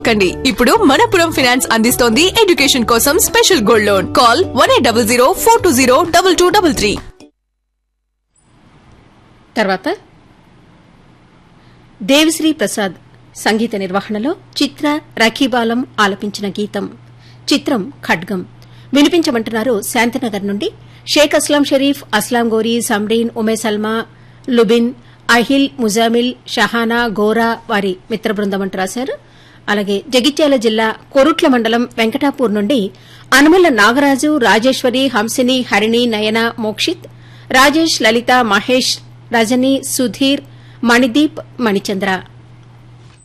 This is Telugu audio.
కండి ఇప్పుడు మనపురం ఫినాన్స్ అందిస్తోంది ఎడ్యుకేషన్ కోసం special gold loan call one eight double zero four two zero double two double three తర్వాత దేవిశ్రీ ప్రసాద్ సంగీత నిర్వహణలో చిత్ర రఖీబాలం ఆలపించిన గీతం చిత్రం ఖడ్గం వినిపించమంటున్నారు శాంతినగర్ నుండి షేక్ అస్లాం షరీఫ్ అస్లాం గోరీ సమ్రీన్ ఉమే సల్మా లుబిన్ అహిల్ ముజామిల్ షహానా గోరా వారి మిత్ర బృందం అంటూ రాశారు అలాగే జగిత్యాల జిల్లా కొరుట్ల మండలం వెంకటాపూర్ నుండి అనుమల నాగరాజు రాజేశ్వరి హంసిని హరిణి నయన మోక్షిత్ రాజేష్ లలిత మహేష్ రజని సుధీర్ మణిదీప్ మణిచంద్ర